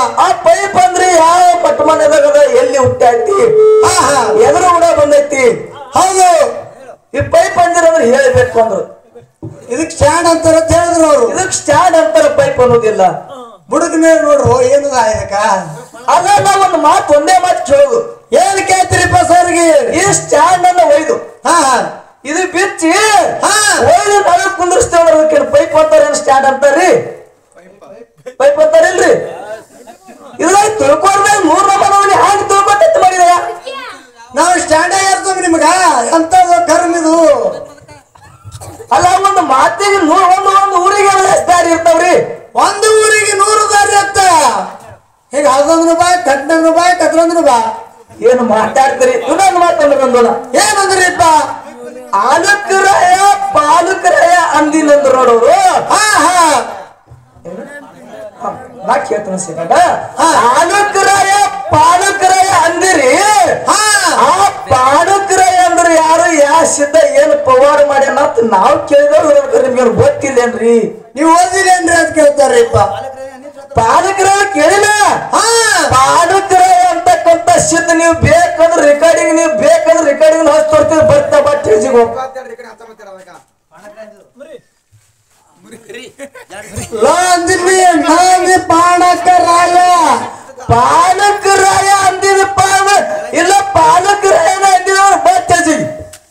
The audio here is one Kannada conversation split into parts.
ಆ ಪೈಪ್ ಅಂದ್ರೆ ಯಾವ ಪಟ್ಟಮನೆದಾಗ ಅದ ಎಲ್ಲಿ ಹುಟ್ಟಾಯ್ತಿ ಹಾ ಹಾ ಎದುರು ಕೂಡ ಬಂದೈತಿ ಹೌದು ಈ ಪೈಪ್ ಅಂದಿರ ಅಂದ್ರೆ ಹೇಳ್ಬೇಕು ಅಂದ್ರು ಇದಕ್ ಸ್ಟ್ಯಾಂಡ್ ಅಂತಾರ ಅಂತ ಹೇಳಿದ್ರು ಅವ್ರು ಇದಕ್ ಸ್ಟ್ಯಾಂಡ್ ಅಂತಾರ ಪೈಪ್ ಅನ್ನೋದಿಲ್ಲ ಬುಡಕ್ ಮೇಲೆ ನೋಡ್ರು ಏನದ ಇದಕ್ಕ ಅಲ್ಲ ನಾವ್ ಒಂದು ಮಾತು ಒಂದೇ ಮಾತು ಕೇಳೋದು ಏನ್ ಕೇಳ್ತೀರಿಪ್ಪ ಸರ್ಗೆ ಈ ಸ್ಟ್ಯಾಂಡ್ ಅನ್ನ ಒಯ್ದು ಹಾ ಹಾ ಇದು ಬಿಚ್ಚಿ ಹಾ. ಒಯ್ದು ನಾವೇ ಕುಂದಿರ್ಸ್ತೇವೆ ಅದಕ್ಕೆ ಪೈಪ್ ಅಂತಾರ ಸ್ಟ್ಯಾಂಡ್ ಅಂತಾರ್ರಿ ಪೈಪ್ ಅಂತಾರಿಲ್ರಿ ಇದ್ರಾಗ ತಿಳ್ಕೊಂಡ್ರೆ ಮೂರ್ ನಮ್ಮನವನಿ ಹ್ಯಾಂಗ ತಿಳ್ಕೊತ ಮಾಡಿದ ನಾವು ಸ್ಟ್ಯಾಂಡ್ ಇರ್ತೀವಿ ನಿಮ್ಗ ಎಂತದ ಕರ್ಮ ಇದು ಅಲ್ಲ ಒಂದು ಮಾತಿಗೆ ನೂ- ಒಂದು ಒಂದು ಊರಿಗೆ ಎಷ್ಟು ದಾರಿ ಇರ್ತಾವ್ರಿ ಒಂದು ಊರಿಗೆ ನೂರು ದಾರಿ ಅಂತ ಈಗ ಹೌದಂದ್ರು ಬಾ ಕಟ್ನಂದ್ರು ಬಾ ಕಟ್ರಂದ್ರು ಬಾ ಏನು ಮಾತಾಡ್ತೀರಿ ಇನ್ನೊಂದು ಮಾತಂದ್ರೆ ನಂದೋಣ ಏನಂದ್ರಿಪ್ಪ ಆಲುಕರಾಯ ಪಾಲುಕರಾಯ ಅಂದಿನಂದ್ರು ನೋಡೋರು ಹಾ ಹಾ ನಾ ಕೇಳ್ತೀನಿ ಸಿಗಟ ಹಾ. ಆಲುಕರಾಯ ಪಾಲುಕರಾಯ ಅಂದಿರಿ ಹಾ ಆ ಪಾಲುಕರಾಯ ಅಂದ್ರೆ ಯಾರು ಯಾ ಸಿದ್ಧ ಏನು ಪವಾಡ ಮಾಡ್ಯಾನ ಅಂತ ನಾವು ಕೇಳಿದವ್ರು ನಿಮ್ಗೆ ಗೊತ್ತಿಲ್ಲೇನ್ರಿ ನೀವು ಓದಿರೇನ್ರಿ ಅಂತ ಕೇಳ್ತಾರ್ರಿಪ್ಪ ಪಾಲಕರಾಯ ಕೇಳಿಲ್ಲ ಹಾ ಪಾಲಕರಾಯ ಅಂತಕ್ಕಂತ ಸಿದ್ಧ ನೀವು ಬೇಕಂದ್ರೆ ರೆಕಾರ್ಡಿಂಗ್ ನೀವು ಬೇಕಂದ್ರೆ ರೆಕಾರ್ಡಿಂಗ್ ಹಚ್ಚಿ ತೋರ್ತೀವಿ ಬರ್ತಾ ಬಾ ಸ್ಟೇಜಿಗೆ ಹೋಗಿ ಲಾ ಅಂದಿದ್ವಿ ನಾಂದಿ ಪಾಣಕ ರಾಯ ಪಾಲಕರಾಯ ಅಂದಿದಪ್ಪ ಅಂದ್ರೆ ಇಲ್ಲ ಪಾಲಕರಾಯನ ಅಂದಿದವ್ರು ಬಾ ಸ್ಟೇಜಿಗೆ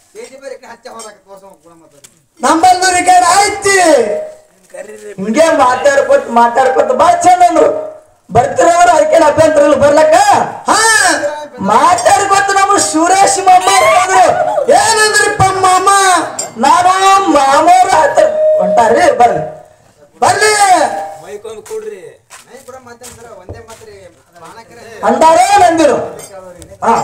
ನಂಬಲ್ದು ರಿಕಾರ್ಡ್ ಆಯ್ತಿ ಹಿಂಗೆ ಮಾತಾಡ್ಕೊತ ಮಾತಾಡ್ಕೊತ ಬಾ ಚಂದ ಅಂದ್ರು ಬರ್ತಿರೋರು ಅದಕ್ಕೇನು ಅಭ್ಯಂತರ ಇಲ್ಲ ಬರ್ಲಕ್ಕ ಹಾ ಮಾತಾಡ್ಕೊತ ನಮ್ಮ ಸುರೇಶ್ ಮಮ್ಮ ಹೇಳಿದ್ರು ಏನಂದ್ರಿಪ್ಪ ಮಾಮ ನಾನು ಮಾಮೂರ ಹತ್ತ ಹೊಂಟಾರ್ರಿ ಬರ್ರಿ ಬರ್ಲಿ ಅಂದಾರೇ ನಂದಿರು ಹಾ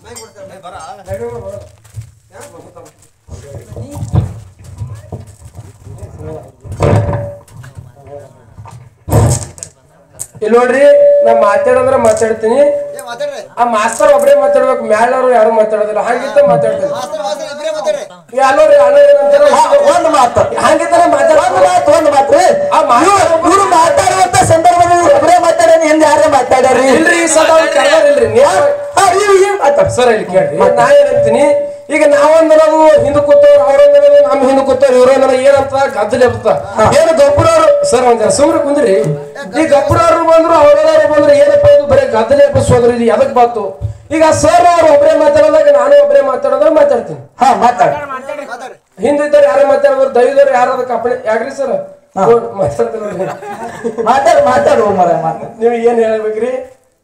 ಇಲ್ಲಿ ನೋಡ್ರಿ ನಾ ಮಾತಾಡಂದ್ರ ಮಾತಾಡ್ತೀನಿ ಆ ಮಾಸ್ತರ್ ಒಬ್ರೇ ಮಾತಾಡ್ಬೇಕು ಮ್ಯಾಲವ್ರು ಯಾರು ಮಾತಾಡೋದಿಲ್ಲ ಹಂಗಿತ್ತ ಮಾತಾಡ್ತೀನಿ ಎಲ್ಲೋರಿ ಅಲ್ಲೋರಿ ಏನಂತಾರ ಹಾ, ಒಂದ್ ಮಾತು ಹಂಗಿತ್ತಾರ ಮಾತಾಡ ಒಂದ್ ಮಾತು ಒಂದ್ ಮಾತು ರೀ ಆ ಮಾತು ಇವ್ರು ಮಾತಾಡುವಂತ ಸಂದರ್ಭದಲ್ಲಿ ಇವ್ರು ಒಬ್ಬರೇ ಮಾತಾಡ್ಯಾರ ಹಿಂದೆ ಯಾರೇ ಮಾತಾಡ್ಯಾರಿ ಇಲ್ರಿ ಈ ಸಲ ಅವ್ರು ಕರ್ದಾರ ಇಲ್ರಿ ನೀವು ಹಾ, ಇವ್ ಇವ್ ಮಾತಾಡ್ ಸರ್ ಇಲ್ಲಿ ಕೇಳ್ರಿ ನಾ ಏನಂತೀನಿ ಈಗ ನಾವೊಂದನದು ಹಿಂದೆ ಕೂತವ್ರು ಅವ್ರೊಂದನದು ನಮ್ಮ ಹಿಂದೆ ಕೂತವ್ರು ಇವ್ರೊಂದನ ಏನಂತ ಗದ್ದಲೆ ಅಂತ ಏನು ಗಬ್ಬುರವ್ರು ಸರ್ ಒಂದ್ ಸುಮ್ರೆ ಕುಂದ್ರಿ ಈ ಗಬ್ಬುರವ್ರು ಬಂದ್ರು ಅವ್ರವ್ರು ಬಂದ್ರು ಏನಪ್ಪ ಇದು ಬರೀ ಗದ್ದಲೆ ಎಬ್ಬಿಸೋದ್ರಿ ಇದು ಎದಕ್ ಬಂತು ಈಗ ಸರ್ ಅವ್ರು ಒಬ್ಬರೇ ಮಾತಾಡೋದಾಗ ನಾನು ಒಬ್ಬರೇ ಮಾತಾಡೋದಾಗ ಮಾತಾಡ್ತೀನಿ ಹಾ ಮಾತಾಡ ಹಿಂದಿದ್ದವ್ರು ಯಾರು ಮಾತಾಡೋರು ದೈವದವ್ರು ಯಾರು ಅದಕ್ಕೆ ಅಪ್ಪಣೆ ಯಾಕ್ರಿ ಸರ್ ಮಾತಾಡ್ತಾರೆ ಮಾತಾಡ್ ಮಾತಾಡು ಮರ ಮಾತಾಡ್ ನೀವು ಏನ್ ಹೇಳ್ಬೇಕ್ರಿ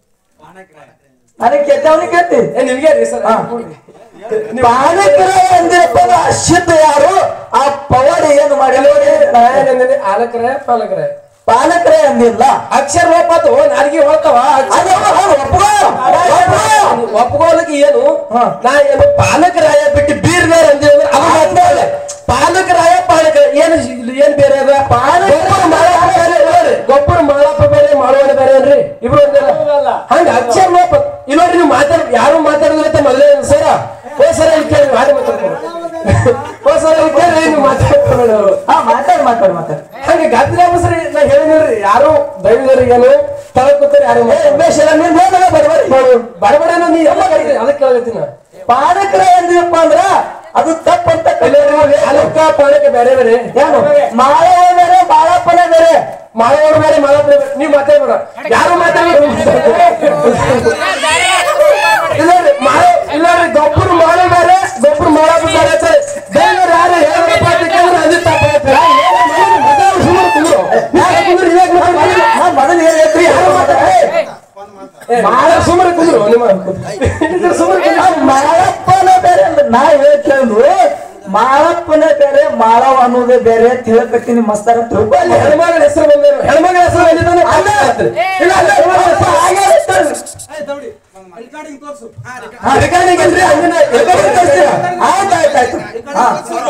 ನನಗೆ ಕೇಳ್ತಾವನಿ ಕೇಳ್ತಿ ಏ ನಿಮ್ಗೆ ರೀ ಸರ್ ಪಾಲಕರ ಅಂದಿರಪ್ಪ ಆ ಸಿದ್ಧ ಯಾರು ಆ ಪವಾಡ ಏನು ಮಾಡಿ ನಾ ಏನಂದಿನಿ ಆಲಕರೇ ಪಾಲಕರೇ ಪಾಲಕರೇ ಅಂದಿಲ್ಲ ಅಕ್ಷರ ಲೋಪಾತು ನಾಲ್ಗೆ ಹೋಗ್ತಾವ ಅದು ಹೌದು, ಒಪ್ಕೋ. ಒಪ್ಕೋ. ಒಪ್ಕೋಲಕ್ಕೆ ಏನು ಹಾ. ನಾ ಏನು ಪಾಲಕರಾಯ ಬಿಟ್ಟು ಬೀರ್ನಾರ ಅಂದಿವಿ ಅಂದ್ರೆ ಅದು ಮಾತಾಡಲ್ಲ ಪಾಲಕರಾಯ ಪಾಲಕ ಏನು ಇಲ್ಲಿ ಏನ್ ಬೇರೆ ಅದ ಗೊಬ್ಬರ ಮಾಳಪ್ಪ ಬೇರೆ ನೋಡ್ರಿ ಗೊಬ್ಬರ ಮಾಳಪ್ಪ ಬೇರೆ ಮಾಡುವಣ ಬೇರೆ ಅನ್ರಿ ಇಬ್ರು ಒಂದಿಲ್ಲ ಹಂಗ ಅಕ್ಷರ ಲೋಪ ಇಲ್ಲ ನೋಡ್ರಿ ನೀವು ಮಾತಾಡ ಯಾರು ಮಾತಾಡಿದ್ರೆ ಮೊದಲೇ ಸರ ಹೋದ್ ಸರ ಇಲ್ಲಿ ಕೇಳಿ ಮಾಡಿ ಮಾತಾಡ್ತಾರೆ ಹೋದ್ ಸರ ಇಲ್ಲಿ ಕೇಳಿ ನೀವು ಮಾತಾಡ್ತಾರೆ ಅವರು ಹಾ ಮಾತಾಡ್ ಮಾತಾಡ್ ಮಾತಾಡ್ ಹಂಗೆ ಗದ್ದಲ ಬಸ್ರಿ ನಾ ಹೇಳಿದ್ರಿ ಯಾರು ದೈವದವ್ರಿಗೇನು ತಳ ಕೂತಾರೆ ಯಾರು ಉಮೇಶ್ ಎಲ್ಲ ನೀನ್ ಹೋಗಲ್ಲ ಬರ್ಬರಿ ಬಡಬಡೇನೋ ನೀ ಎಲ್ಲ ಕರೀರಿ ಅದಕ್ಕೆ ಕೇಳತ್ತೀನಿ ಪಾಲಕರ ಅಂದಿರಪ್ಪ ಅಂದ್ರ ಅದು ತಪ್ಪಂತ ಅಲಕ್ಕ ಪಾಲಕ್ಕೆ ಬೇರೆ ಬೇರೆ ಏನು ಮಾಳವ ಬೇರೆ ಬಾಳಪ್ಪನ ಬೇರೆ ಮಾಳವರು ಬೇರೆ ಮಾಳಪ್ಪ ಬೇರೆ ನೀವು ಮಾತಾಡ್ಬೇಡ ಯಾರು ಮಾತಾಡ್ಬೇಡ ಇಲ್ಲ ರೀ, ಮಾಳ ಇಲ್ಲ ರೀ ಗೊಬ್ಬರ ಮಾಳ ಬೇರೆ ಗೊಬ್ಬರ ಮಾಳಪ್ಪ ಬೇರೆ ಸರಿ ದೇವರು ಯಾರು ಹೇಳ್ಬೇಕಪ್ಪ ಅಂತಂದ್ರೆ ಅದು ತಪ್ಪಾಗುತ್ತೆ ಮಾತಾಡು ಸುಮ್ಮನೆ ಕುಂದ್ರು ಯಾಕೆ ಕುಂದ್ರು ಇವಾಗ ಮಾತಾಡ್ಬೇಡಿ. ಹಾ, ಮೊದಲು ಹೇಳ್ರಿ ಯಾರು ಮಾತಾಡ್ರಿ ಏ, ಮಾಳ ಸುಮ್ಮನೆ ಕುಂದ್ರು ನಿಮ್ಮ ಇದ್ರ ಸುಮ್ಮನೆ ಕುಂದ್ರು. ಆ ಮಾಳಪ್ಪನ ಬೇರೆ ಅಂದ್ರೆ ನಾ ಹೇಳ್ತೇನು ಮಾಳಪ್ಪನ ಬೇರೆ ಮಾಳವ ಅನ್ನೋದೇ ಬೇರೆ ಅಂತ ಹೇಳ್ಕತ್ತೀನಿ ಮಸ್ತಾರ ತಿಳ್ಕೊ ಅಲ್ಲಿ ಹೆಣ್ಮಗಳ ಹೆಸರು ಬಂದೇನು ಹೆಣ್ಮಗಳ ಹೆಸರು ಬಂದಿದ್ದಾನೆ ಅಲ್ಲ. ಇಲ್ಲ ಅಲ್ಲ ಹೆಣ್ಮಗಳ ಹೆಸರು ಹಾಗೆ ಹೇಳ್ತಾರೆ. ಹಾ, ರೆಕಾರ್ಡಿಂಗ್ ಇಲ್ರಿ, ಹಂಗೇನ ರೆಕಾರ್ಡಿಂಗ್ ತೋರಿಸ್ತೀರಾ? ಆಯ್ತು ಆಯ್ತು ಆಯ್ತು ಹಾ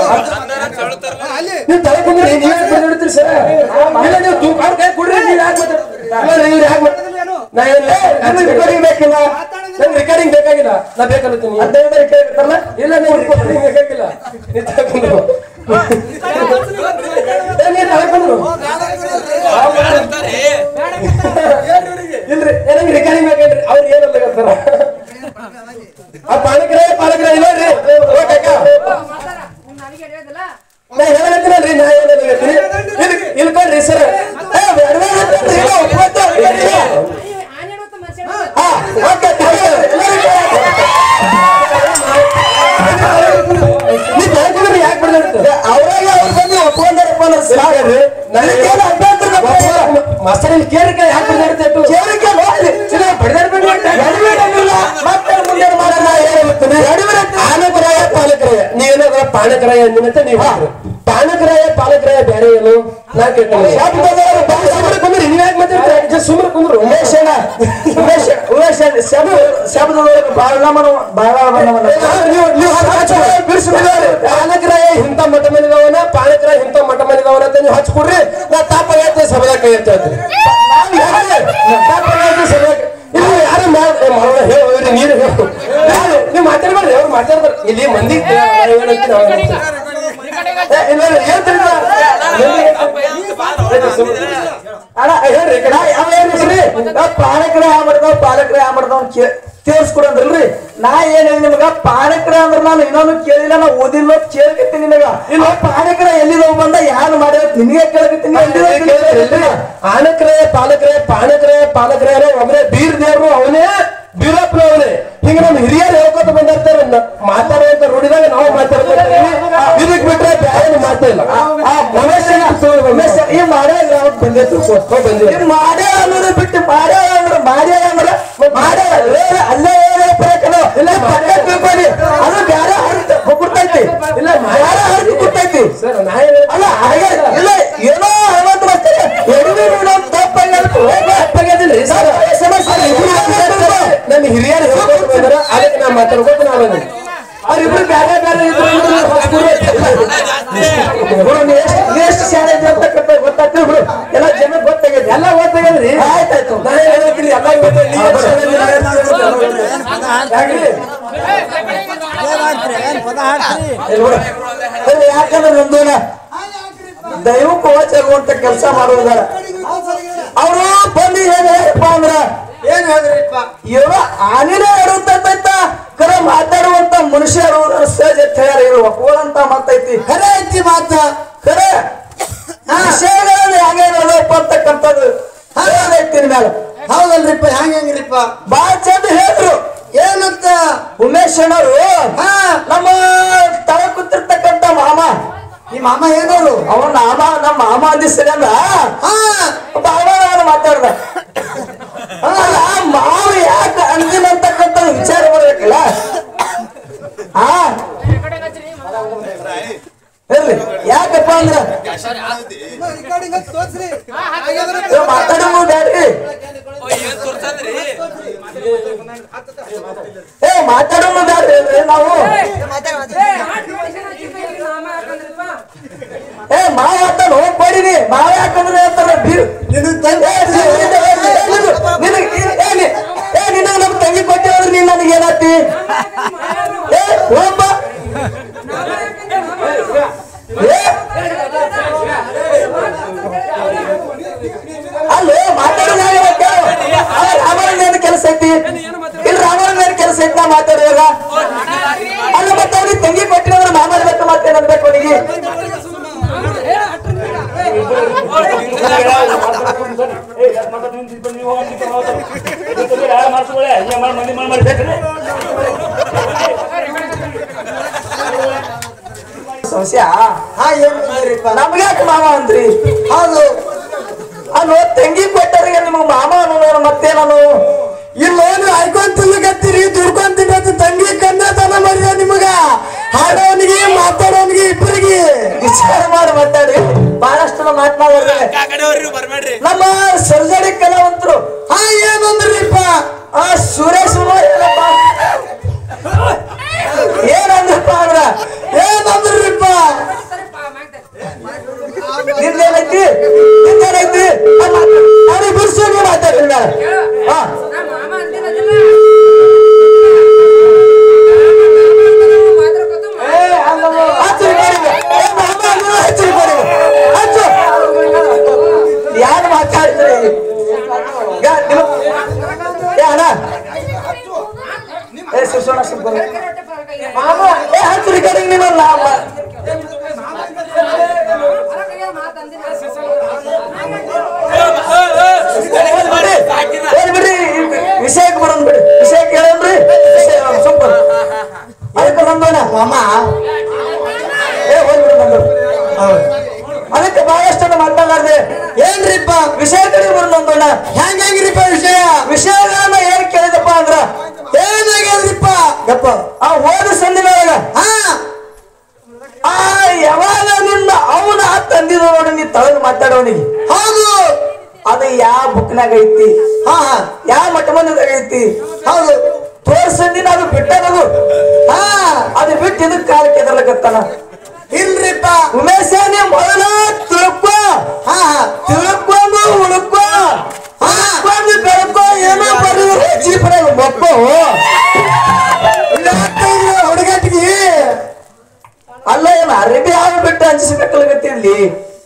ನೀವು ತಲೆ ಕುಂದ್ರಿ, ನೀವ್ ಯಾಕ್ ಮಾತಾಡ್ತೀರಿ ಸರ್? ಇಲ್ಲ, ನೀವು ತೂಕ ಅವ್ರ್ ಕೈ ಕೊಡ್ರಿ, ನೀವ್ ಯಾಕ್ ಮಾತಾಡ್ತೀರಿ? ಇಲ್ಲ, ನೀವ್ ಯಾಕ್ ಮಾತಾಡ್ತೀರಿ? ನಾ ಏನ್ ನಿಮ್ಗೆ recording ಬೇಕಿಲ್ಲ ನಂಗೆ ರೆಕಾರ್ಡಿಂಗ್ ಬೇಕಾಗಿಲ್ಲ ನಾ ಬೇಕಾಗುತ್ತೀನಿ ಹದಿನೈದು ಕೇಳ್ತಾರಲ್ಲ ಇಲ್ಲ ನೀವು ರೆಕಾರ್ಡಿಂಗ್ ಬೇಕಾಗಿಲ್ಲ ನೀವ್ ತಲೆ ಕುಂದ್ರು. ಏ, ನೀವ್ ತಲೆ ಕುಂದ್ರು. ಇಲ್ರಿ ಆ ಪಾಲಕರೇ ಪಾಲಕರೇ ಇಲ್ಲ ರೀ ಓ ಕಾಕ ನಾ ಹೇಳತ್ತೀನಲ್ರಿ ನಾ ಹೇಳತ್ತೀನಿ ಇಲ್ಲಿ ಇಲ್ಕೊಳ್ರಿ ಸರ್ ಏ, ಬೇಡ್ವೇ ಅಂತಂದ್ರೆ ಇಲ್ಲ, ಒಪ್ಕೊತ, ಇಲ್ಲ. ಹಾ, ಓಕೆ, ತಗೊಳ್ಳಿ. ನೀ ಬ್ಯಾಂಕಿದ್ರೆ ಯಾಕೆ ಬಿಡ್ದಾಡ್ತು ಏ, ಅವ್ರಾಗೆ ಅವ್ರು ಬಂದು ಒಪ್ಕೊಂಡಾರಪ್ಪ ಅನ್ನೋ ಸಾಕು. ಇದಕ್ಕೇನು ಅಭ್ಯಂತರ ಇಲ್ಲ. ಮಾಸ್ತರ್ ಇಲ್ಲಿ ಕೇರಿಕೆ ಯಾಕೆ ಬಿಡ್ದಾಡ್ತು ಕೇಳಿಕೆ ನೋಡಿ. ಬಡಿದಾಡ್ಬೇಕು ಎಡವೀಡ್ ಅನ್ನಿಲ್ಲ. ಮತ್ತೆ ಮುಂದೆ ಮಾಡೋಣ ಹೇಳ್ತೀನಿ. ಎಡವೀಡ್ ಅಂತ ಪಾಲಕರಾಯ ಪಾಲಕರಾಯ ನೀವೇನಾದ್ರ ಪಾಲಕರಾಯ ಅಂದಿನಂತೆ ನೀವು ಹೇಳ್ರಿ. ಪಾಲಕರಾಯ ಪಾಲಕರಾಯ ಬೇರೆ ಏನು ನಾ ಕೇಳ್ತೇನೆ ಶಬ್ದದವರು ಬಂದು ಸುಮ್ಮನೆ ಕುಂದ್ರಿ ನೀವ್ ಯಾಕೆ ಮಾತಾಡ್ತೀರಿ ಸುಮ್ಮನೆ ಕುಂದ್ರು ಉಮೇಶ್ ಅಣ್ಣ, ಉಮೇಶ್ ಉಮೇಶ್ ಅಣ್ಣ, ಶಬ್ದ ಶಬ್ದದೊಳಗೆ ಬಾಳಮನ ಬಾಳಮನವನ್ನ ನೀವು ನೀವು ಬಿಡಿಸ್ಬಿಡ್ರಿ ಪಾಲಕರಾಯ ಇಂಥ ಮಠ ಮನಿದವನ ಪಾಲಕರಾಯ ಇಂಥ ಮಠ ಮನಿದವನ ಅಂತ ನೀವು ಹಚ್ಕೊಡ್ರಿ ನಾ ತಾಪ ಹೇಳ್ತೇನೆ ಸಭೆದಾಗ ಕೈ ಅಂತ ಹೇಳ್ತೀನಿ ತಾಪ ಹೇಳ್ತೇನೆ ಸಭೆದಾಗ ಇಲ್ಲಿ ಯಾರು ಮಾಡೋಣ ಹೇಳಿ ನೀರು ಹೇಳು ಯಾರು? ನೀವು ಮಾತಾಡ್ಬೇಡ್ರಿ ಅವ್ರು ಮಾತಾಡ್ತಾರೆ ಇಲ್ಲಿ ಮಂದಿ ಏನಂತೀನಿ ಅವ್ರು ಹೇಳ್ತಾರೆ. ಏ, ಇಲ್ಲ ಇಲ್ಲ, ಏನ್ ತಿಳಿದ? ಅಣ್ಣ ಹೇಳ್ರಿ ಈ ಕಡೆ. ಅವ ಏನ್ ಹೇಳ್ರಿ? ನಾ ಪಾಲಕರೇ ಆ ಮಾಡ್ದವ್ ಪಾಲಕರೇ ಆ ಮಾಡ್ದವ್ ತೇರ್ಸ್ಕೊಡಂದ್ರಲ್ರಿ ನಾ ಏನ್ ಹೇಳಿ ನಿಮಗ ಪಾಲಕರ ಅಂದ್ರ ನಾನು ಇನ್ನೊಂದು ಕೇಳಿಲ್ಲ ನಾ ಓದಿಲ್ಲ ಕೇಳಕತ್ತೀನಿ ನಿನಗ ಇಲ್ಲ ಪಾಲಕರ ಎಲ್ಲಿದವ್ ಬಂದ ಯಾರು ಮಾಡ್ಯಾರ ನಿನಗೆ ಕೇಳಕತ್ತೀನಿ ಎಲ್ಲಿದವ್ ಕೇಳಿದ್ರಿ ಆನಕ್ರೆ ಪಾಲಕರೇ ಪಾಲಕರೇ ಪಾಲಕರೇ ಅನ್ನೋ ಒಬ್ಬರೇ ಬೀರ್ ದೇವ್ರು ಅವನೇ ಬೀರಪ್ಪನ ಅವನೇ ಹಿಂಗ ನಮ್ಮ ಹಿರಿಯರು ಹೇಳ್ಕೊತ ಬಂದಿರ್ತಾರೆ ಮಾತಾಡುವಂತ ರೂಢಿದಾಗ ನಾವು ಮಾತಾಡ್ತೀವಿ ಇದಕ್ ಬಿಟ್ರೆ ಬೇರೆ ಮಾತೇ ಇಲ್ಲ ಆ ಉಮೇಶ್ ಅಣ್ಣ, ಉಮೇಶ್ ಅಣ್ಣ, ಈ ಮಾಡ್ಯಾಳ ಯಾವಾಗ ಬಂದೆ ತಿಳ್ಕೊ ಬಂದಿಲ್ಲ. ಈ ಮಾಡ್ಯಾಳ ಅನ್ನೋದು ಬಿಟ್ಟು ಮಾಡ್ಯಾಳ ಅಂದ್ರ ಮಾಡ್ಯಾಳ ಅಂದ್ರ ಮಾಡ್ಯಾಳ ಏ, ಅಲ್ಲೇ ಏನೇ ಪ್ರಕರಣ ಇಲ್ಲ ಪಕ್ಕ ತಿಳ್ಕೊಳ್ಳಿ ಅದು ಬ್ಯಾರೆ ಹರಿತ ಕೊಡ್ತೈತಿ ಇಲ್ಲ ಬ್ಯಾರೆ ಹರಿತ ಕೊಡ್ತೈತಿ ಸರ್ ನಾ ಏನ್ ಅಲ್ಲ ಹಾಗೆ ಇಲ್ಲ ಏನೋ ಅರವತ್ತು ಬರ್ತಾರೆ ಎಡವಿ ನೋಡೋದು ತಪ್ಪಾಗಿರುತ್ತೆ ತಪ್ಪಾಗ್ಯದಿಲ್ರಿ ಸರ್ ನನ್ನ ಹಿರಿಯರು ಹೇಳ್ಕೊತ ಬಂದಾರ ಅದಕ್ಕೆ ನಾ ಮಾತಾಡ್ಬೇಕು ನಾ ಬಂದಿನಿ ಅವ್ರಿಬ್ರು ಬ್ಯಾರೆ ಬ್ಯಾರೆ ಇದ್ರು ಇದ್ರು ಹೊಸ್ಕೂರು ಗುರು ನೀ ಎಷ್ಟು ನೀ ಎಷ್ಟು ಶಾಲೆ ಇದೆ ಅಂತ ಗೊತ್ತ- ಗೊತ್ತಾಗ್ತದೆ ಬಿಡು ಎಲ್ಲ ಜನ ಗೊತ್ತಾಗೈತಿ ಎಲ್ಲ ಗೊತ್ತಾಗದ್ರಿ ಆಯ್ತಾಯ್ತು ನಾ ಏನ್ ಹೇಳ್ತೀನಿ ಎಲ್ಲ ಗೊತ್ತ ನೀ ಎಷ್ಟ್ ಶಾಲೆಯಲ್ಲಿ ನಾ ಎಷ್ಟ್ ಶಾಲೆಯಲ್ಲಿ ಯಾಕ್ರಿ? ಇಲ್ಲಿ ನೋಡು. ಇಲ್ಲಿ ಯಾಕಂದ್ರೆ ನಮ್ದು ದೈವಕ್ಕೆ ಹೋಚರುವಂತ ಕೆಲಸ ಮಾಡುವುದಾರ ಅವರು ಬಂದು ಏನ್ ಹೇಳಪ್ಪ ಅಂದ್ರ ಏನ್ ಹೇಳಿದ್ರಿಪ್ಪ ಏನೋ ಆನಿನೇ ಇರುತ್ತೈತ ಕರ ಮಾತಾಡುವಂತ ಮನುಷ್ಯರು ಸಹಜ ಹೇಳ್ಯಾರ ಇವರು ಒಪ್ಕೊಳ್ಳಂತ ಮಾತೈತಿ ಖರೆ ಐತಿ ಮಾತ ಖರೆ ವಿಷಯಗಳಲ್ಲಿ ಹೆಂಗೆ ನೋಡಪ್ಪ ಅಂತಕ್ಕಂಥದ್ದು ಐತಿ ಮೇಲೆ ಹೌದಲ್ರಿಪ್ಪ ಹೆಂಗ್ ಹೆಂಗ್ರಿಪ್ಪ ಬಾಳ ಚಂದ ಹೇಳಿದ್ರು ಏನಂತ ಉಮೇಶ್ ಅಣ್ಣರು ಹಾ ನಮ್ಮ ತಳ ಕೂತಿರ್ತಕ್ಕಂಥ ಮಾಮ ಈ ಮಾಮ ಏನವ್ರು ಅವನ ನಾಮ ನಮ್ಮ ಮಾಮ ಅಂದಿಸ್ತಾನೆ ಅಂದ ಹಾ ಬಾಳ ಮಾತಾಡ್ದ ಅಲ್ಲ ಮಾವ ಯಾಕೆ ಅಂದಿನ ಅಂತಕ್ಕಂಥ ವಿಚಾರ ಬರ್ಬೇಕಲ್ಲ ಹಾ ಇರ್ಲಿ ಯಾಕಪ್ಪ ಅಂದ್ರ ಇವ್ ಮಾತಾಡೋದು ಬ್ಯಾಡ್ರಿ ಏ ಮಾತಾಡೋದು ಬ್ಯಾಡ್ರಿ ಅಂದ್ರೆ ನಾವು ಏ ಮಾವ ಅಂತ ಹೋಗ್ಬೇಡಿರಿ ಮಾವ ಯಾಕಂದ್ರೆ ಅಂತಾರ ಬೀರ್ ನಿನಗ್ ತಂದೆ ನಿನಗೆ ಏ ನಿ- ಏ ನಿನಗೆ ನಮ್ಮ ತಂಗಿ ಕೊಟ್ಟಿದ್ರೆ ನೀನ್ ನನಗೆ ಏನಾತಿ ಏ ಹೋಗಪ್ಪ ಏ ಅಲ್ಲೇ ಮಾತಾಡೋದು ಹೇಗೆ ಕೇಳು ರಾಮಣ್ಣ ಏನು ಕೆಲಸ ಐತಿ ಇಲ್ಲಿ ರಾಮಣ್ಣ ಏನು ಕೆಲಸ ಐತಿ ನಾ ಮಾತಾಡುವಾಗ ಅಲ್ಲ ಮತ್ತೆ ಅವ್ರಿಗೆ ತಂಗಿ ಕೊಟ್ಟಿದ್ರೆ ಮಾಮನ ಬೇಕು ಮತ್ತೆ ಅನ್ಬೇಕು ಅವನಿಗೆ ಸಮಸ್ಯೆ ಹಾ ಏನ್ ಹೇಳಿದ್ರಿಪ್ಪ ನಮ್ಗೆ ಯಾಕೆ ಮಾವ ಅಂದ್ರಿ ಹೌದು ಅಲ್ಲೋ ತಂಗಿ ಕೊಟ್ಟರಿಗೆ ನಿಮಗೆ ಮಾಮ ಅನ್ನೋರು ಮತ್ತೆ ನಾನು ಇಲ್ಲೇನು ಆಯ್ಕೊಂಡ್ ತಿನ್ಲಕತ್ತೀರಿ ದುಡ್ಕೊಂಡ್ ತಿನ್ನತ್ತೆ ತಂಗಿ ಕನ್ನತನ ಮಾಡಿದ ನಿಮಗ ಹಾಡೋನಿಗೆ ಮಾತಾಡೋನಿಗೆ ಇಬ್ಬರಿಗೆ ವಿಚಾರ ಮಾಡಿ ಮಾತಾಡಿ ಬಹಳಷ್ಟು ಮಾತನಾಡಿದ್ರೆ ನಮ್ಮ ಸರ್ಜರಿ ಕಲಾವಂತರು ಹಾ ಏನಂದ್ರಿಪ್ಪ ಆ ಸುರೇಶ್ ಉಮಾರ್ ಏನಪ್ಪ ಏನಂದ್ರಪ್ಪ ಅಂದ್ರ ಏನಂದ್ರಿಪ್ಪ ನಿಂದೇನೈತಿ ನಿಂದೇನೈತಿ ಅವ್ರಿಗೆ ಬಿರ್ಸೋಗಿ ಮಾತಾಡಿಲ್ಲ ಹಾ ಹಚ್ಚು ರಿಕಾರ್ಡಿಂಗ್. ಏ ಮಾಮ ನೀವು ಹಚ್ಚು ರಿಕಾರ್ಡಿಂಗ್. ಹಚ್ಚು. ಯಾರು ಮಾತಾಡ್ತೀರಿ ಈಗ ನೀವು- ಏ ಅಣ್ಣ ಏ ಶಿವಸೋಣ ಶಿವ ಮಾಮ ಏ ಹತ್ತು ರಿಕಾರ್ಡಿಂಗ್ ನೀನು ನಾ ಹೋಗ್ಲಿ ಬಿಡಿ ಹೋಗ್ಲಿ ಬಿಡಿ ವಿಷಯಕ್ಕೆ ಬರೋಣ ಬಿಡಿ ವಿಷಯಕ್ಕೆ ಹೇಳೋಣ್ರಿ ವಿಷಯ ಸೂಪರ್ ಅದಕ್ಕೆ ಬಂದೋಣ ಮಾಮ ಏ ಹೋಗ್ಬಿಡು ಬಂದು ಅದಕ್ಕೆ ಬಹಳಷ್ಟು ಮಾತನಾಡಿದೆ ಏನ್ರಿಪ್ಪ ವಿಷಯ ಕಡೆ ಬರೋಣ ಬಂದೋಣ ಹೆಂಗ್ ಹೆಂಗ್ರಿಪ್ಪ ವಿಷಯ ವಿಷಯಗಳನ್ನ ಏನ್ ಕೇಳಿದಪ್ಪ ಅಂದ್ರ ಏನಾಗ್ಯದ್ರಿಪ್ಪ ಗಪ್ಪ ಆ ಹೋದ ಸಂದಿನೊಳಗ ಹಾ ಆ ಯಾವಾಗ ನಿನ್ನ ಅವನ ತಂದಿದ ನೋಡಿ ನೀ ತಳಗ್ ಮಾತಾಡೋನಿಗೆ ಹೌದು ಅದು ಯಾವ ಬುಕ್ನಾಗ ಐತಿ ಹಾ ಹಾ ಯಾವ ಮಠ ಮಂದಿದಾಗ ಐತಿ ಹೌದು ತೋರ್ಸಂದಿನ ಅದು ಬಿಟ್ಟದದು ಹಾ ಅದು ಬಿಟ್ಟು ಇದಕ್ಕೆ ಕಾಲ ಕೆದರ್ಲಕತ್ತಾನ ಇಲ್ರಿಪ್ಪ ಉಮೇಶ ನೀ ಮೊದಲ ತಿಳ್ಕೊ ಹಾ ಹಾ ತಿಳ್ಕೊಂಡು ಉಳ್ಕೊ ಹಾ. ಉಳ್ಕೊಂಡು ಬೆಳ್ಕೊ ಏನೋ ಬರೀ ಜೀಪನಾಗ ಮಕ್ಕಳು ಇಲ್ಲಾಗ್ತಾಯಿಲ್ಲ ಹುಡುಗಟ್ಟಿಗೆ ಅಲ್ಲ ಏನು ಅರಬಿ ಹಾವು ಬಿಟ್ಟು ಹಂಚಿಸ್ಬೇಕಲ್ಗತ್ತಿರ್ಲಿ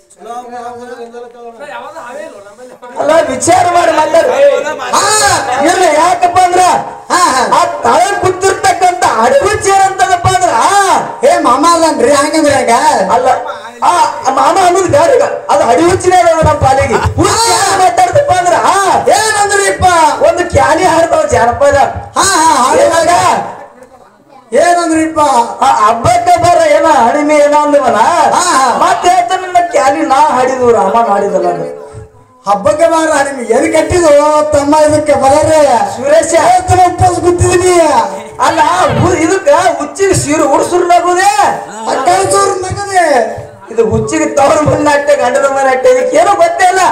ಅಲ್ಲ ವಿಚಾರ ಮಾಡಿ ಮಾತಾಡ ಹಾ ಇಲ್ಲ ಯಾಕಪ್ಪ ಅಂದ್ರ ಹಾ ಹಾ ಆ ತಳ ಕೂತಿರ್ತಕ್ಕಂತ ಅಡವಿ ಚೇರ್ ಅಂತದಪ್ಪ ಅಂದ್ರ ಏ ಮಾಮ ಅದನ್ರಿ ಹಂಗಂದ್ರೆ ಹೆಂಗ ಅಲ್ಲ ಆ ಮಾಮ ಅನ್ನೋದು ಬ್ಯಾಡ ಈಗ ಅದು ಅಡಿಹುಚ್ಚಿನೇ ಅದ ನಮ್ಮ ಪಾಲಿಗೆ ಹುಚ್ಚ ಯಾರ್ ಮಾತಾಡ್ತಪ್ಪ ಅಂದ್ರ ಏನಂದ್ರಿಪ್ಪ ಒಂದು ಕ್ಯಾಲಿ ಹಾಡ್ತಾವ ಜಾನಪದ ಹಾ ಹಾ ಹಾಡಿದಾಗ ಇವಾಗ ಏನಂದ್ರಿಪ್ಪ ಆ ಹಬ್ಬಕ್ಕ ಬರ ಏನ ಹಣಿಮೆ ಏನೋ ಅಂದವನ ಹಾ, ಹಾ. ಮತ್ತೆ ಹೇಳ್ತಾನೆ ನನ್ನ ಕ್ಯಾಲಿ ನಾ ಹಾಡಿದ್ವು ರಾಮ ಹಾಡಿದಲ್ಲ ಅದು. ಹಬ್ಬಕ್ಕೆ ಬಾರ ನಿಮ್ಗೆ ಎಲ್ಲಿ ಕಟ್ಟಿದು ತಮ್ಮ ಇದಕ್ಕೆ ಬರರೆ ಸುರೇಶ ಉಪ್ಪಸ್ ಕೂತಿದೀನಿ ಅಲ್ಲ ಹು- ಇದಕ್ಕ ಹುಚ್ಚಿಗೆ ಸೀರು ಉಡ್ಸುರ್ ನಗುದೇ ಕಳ್ಸೋರು ನಗದೆ ಇದು ಹುಚ್ಚಿಗೆ ತವರ ಮನೆ ಅಟ್ಟೆ ಗಂಡನ ಮನೆ ಅಟ್ಟೆ ಇದಕ್ಕೆ ಏನೋ ಗೊತ್ತೇ ಇಲ್ಲ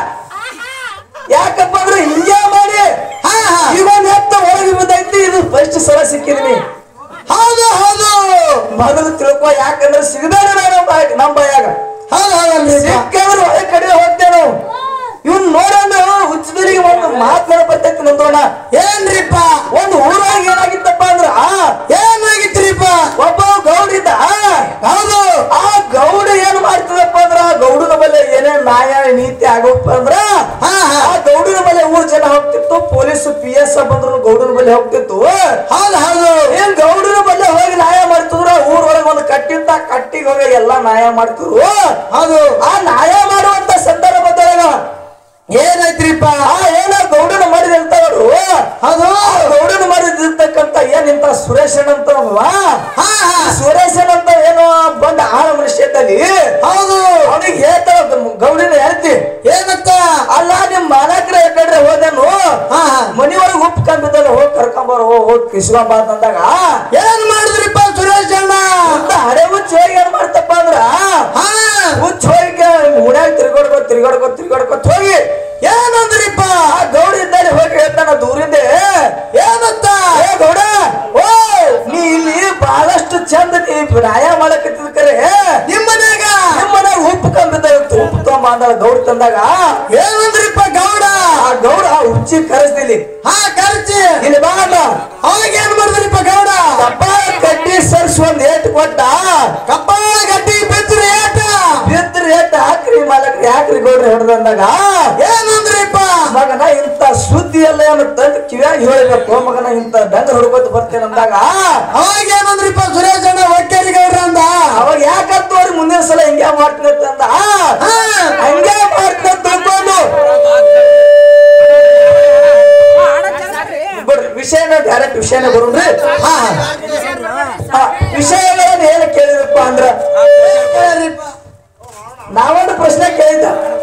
ಯಾಕಪ್ಪ ಅಂದ್ರೆ ಹಿಂಗೆ ಮಾಡಿ ಹಾ ಹಾ ಇವನ್ ಎತ್ತ ಒಳಗೆ ಬಿದ್ದೈತಿ ಇದು ಫಸ್ಟ್ ಸಲ ಸಿಕ್ಕಿದೀನಿ ಹೌದು ಹೌದು ಮೊದಲು ತಿಳ್ಕೊ ಯಾಕಂದ್ರೆ ಸಿಗಬೇಡ ನಮ್ಮ ಬಾಯಾಗ- ನಮ್ಮ ಬಾಯಾಗ ಹೌದು ಹೌದಲ್ರಿ ಸಿಕ್ಕಂದ್ರೆ ಒಳಗೆ ಕಡೆ ಹೋಗ್ತೇವೆ ನಾವು ಇವ್ನ್ ನೋಡೋಣ ಹುಚ್ಚದರಿಗೆ ಒಂದು ಮಾತನಾಡ ಬರ್ತೈತಿ ನಂದೋಣ ಏನ್ರಿಪ್ಪ ಒಂದು ಊರಾಗ ಏನಾಗಿತ್ತಪ್ಪ ಅಂದ್ರ ಏನಾಗಿತ್ರಿಪ್ಪ ಒಬ್ಬ ಗೌಡ ಇದ್ದ ಹೌದು ಆ ಗೌಡ ಏನ್ ಮಾಡ್ತದಪ್ಪ ಅಂದ್ರ ಆ ಗೌಡನ ಬಲ್ಲೆ ಏನೇ ನ್ಯಾಯ ನೀತಿ ಆಗೋಪ್ಪ ಅಂದ್ರ ಹಾ ಹಾ ಆ ಗೌಡನ ಬಲ್ಲೆ ಊರ್ ಜನ ಹೋಗ್ತಿತ್ತು ಪೊಲೀಸ್ ಪಿ ಎಸ್ ಬಂದ್ರು ಗೌಡನ ಬಲ್ಲೆ ಹೋಗ್ತಿತ್ತು ಹೌದು ಹೌದು ಏನ್ ಗೌಡನ ಬಲ್ಲೆ ಹೋಗಿ ನ್ಯಾಯ ಮಾಡ್ತಿದ್ರ ಊರೊಳಗ ಒಂದು ಕಟ್ಟಿದ್ದ ಕಟ್ಟಿಗೆ ಹೋಗಿ ಎಲ್ಲಾ ನ್ಯಾಯ ಮಾಡ್ತಿದ್ರು ಹೌದು ಆ ನ್ಯಾಯ ಮಾಡುವಂತ ಸಂದರ್ಭದೊಳಗ ಏನಾಯ್ತ್ರಿಪ್ಪ ಆ ಏನ ಗೌಡನ ಮಾಡಿದ ಇರ್ತಾವರು ಹೌದು ಆ ಗೌಡನ ಮಾಡಿದಿರ್ತಕ್ಕಂತ ಏನ್ ಇಂತ ಸುರೇಶನ್ ಅಂತ ಒಬ್ಬವ, ಹಾ ಹಾ ಸುರೇಶನ್ ಅಂತ ಏನೋ ಬಂದ ಆಳ ಮನುಷ್ಯದಲ್ಲಿ ಹೌದು ಅವನಿಗೆ ಹೇಳ್ತಾರ ಗೌಡಿನ ಹೇಳ್ತಿ ಏನಂತ ಅಲ್ಲ ನಿಮ್ ಮಾಲಕ್ರ ಯಾಕಂದ್ರೆ ಹೋದೆನು ಹಾ ಹಾ ಮನಿಯೊಳಗೆ ಉಪ್ಪು ಕಂಬಿದ್ದಲ್ಲ ಹೋಗಿ ಕರ್ಕೊಂಬಾರ ಹೋಗಿ ಹೋಗಿ ಕಿಸ್ಕೊಂಬ ಅಂತಂದಾಗ ಏನ್ ಮಾಡಿದ್ರಿಪ್ಪ ಸುರೇಶ್ ಅಣ್ಣ ಅಂತ ಹಳೆ ಹುಚ್ಚ ಹೋಗಿ ಏನ್ ಮಾಡ್ತಪ್ಪ ಅಂದ್ರ ಹಾ ಹುಚ್ಚ ಹೋಗಿ ಹುಡ್ಯಾಗ ತಿರ್ಗಾಡ್ಕೊ ತಿರ್ಗಾಡ್ಕೊ ತಿರ್ಗಾಡ್ಕೊತ್ ಹೋಗಿ ಏನಂದ್ರಿಪ್ಪ ಆ ಗೌಡ ಇದ್ದಲ್ಲಿ ಹೋಗಿ ಹೇಳ್ತಾನ ದೂರಿಂದೆ ಏನಂತ ಏ ಗೌಡ ಓ ನೀ ಇಲ್ಲಿ ಬಹಳಷ್ಟು ಚಂದ ನೀ ನ್ಯಾಯ ಮಾಡಕತ್ತಿದ್ ಕರೆ ನಿಮ್ ಮನ್ಯಾಗ ನಿಮ್ಮ ಮನ್ಯಾಗ ಉಪ್ಪು ಕಂಬಿದ್ದ ಉಪ್ಪು ತೊಗೊಂಬ ಅಂದ ಗೌಡ ತಂದಾಗ ಏನಂದ್ರಿಪ್ಪ ಗೌಡ ಆ ಗೌಡ ಆ ಹುಚ್ಚಿ ಕರೆಸ್ದಿಲ್ಲಿ ಹಾ ಖರ್ಚಿ ಇಲ್ಲಿ ಬಾ ಅಣ್ಣ ಅವಾಗ ಏನ್ ಮಾಡಿದ್ರಿಪ್ಪ ಗೌಡ ಕಪಾಳ ಕಡ್ಡಿ ಸರ್ಸ್ ಒಂದ್ ಏಟ್ ಕೊಟ್ಟ ಕಪ್ಪಾಳ ಗಟ್ಟಿ ಬಿದ್ರಿ ಏಟ ಬಿದ್ರ ಏಟ್ ಹಾಕ್ರಿ ಮಾಲಕ್ರಿ ಯಾಕ್ರಿ ಗೌಡ್ರಿ ಹೊಡೆದಂದಾಗ ಏನಂದ್ರಿಪ್ಪ ಮಗನ ಇಂತ ಸುದ್ದಿ ಎಲ್ಲ ಏನು ತಂದು ಕಿವ್ಯಾಗ ಹೇಳ್ಬೇಕು ಮಗನ ಇಂತ ಡಂಗರ್ ಹುಡ್ಕೋತ ಬರ್ತೇನೆ ಅಂದಾಗ ಅವಾಗ ಏನಂದ್ರಿಪ್ಪ ಸುರೇಶ್ ಅಣ್ಣ ಒಕ್ಕೇರಿ ಗೌಡ್ರ ಅಂದ ಅವಾಗ ಯಾಕಂತ ಅವ್ರಿಗೆ ಮುಂದಿನ ಸಲ ಹಿಂಗೆ ಮಾಡ್ತೀನಿ ಅಂದ ಹಾ ಹಂಗೆ ಮಾಡ್ತೀನಿ ಅಂತ ತಿಳ್ಕೊಂಡು ಬಿಡ್ರಿ ವಿಷಯನ ಡೈರೆಕ್ಟ್ ವಿಷಯನ ಬರೋಣ್ರಿ ಹಾ ಆ, ವಿಷಯಗಳನ್ನ ಏನು ಕೇಳಿದಪ್ಪ ಅಂದ್ರ ನಾವೊಂದು ಪ್ರಶ್ನೆ ಕೇಳಿದ್ದ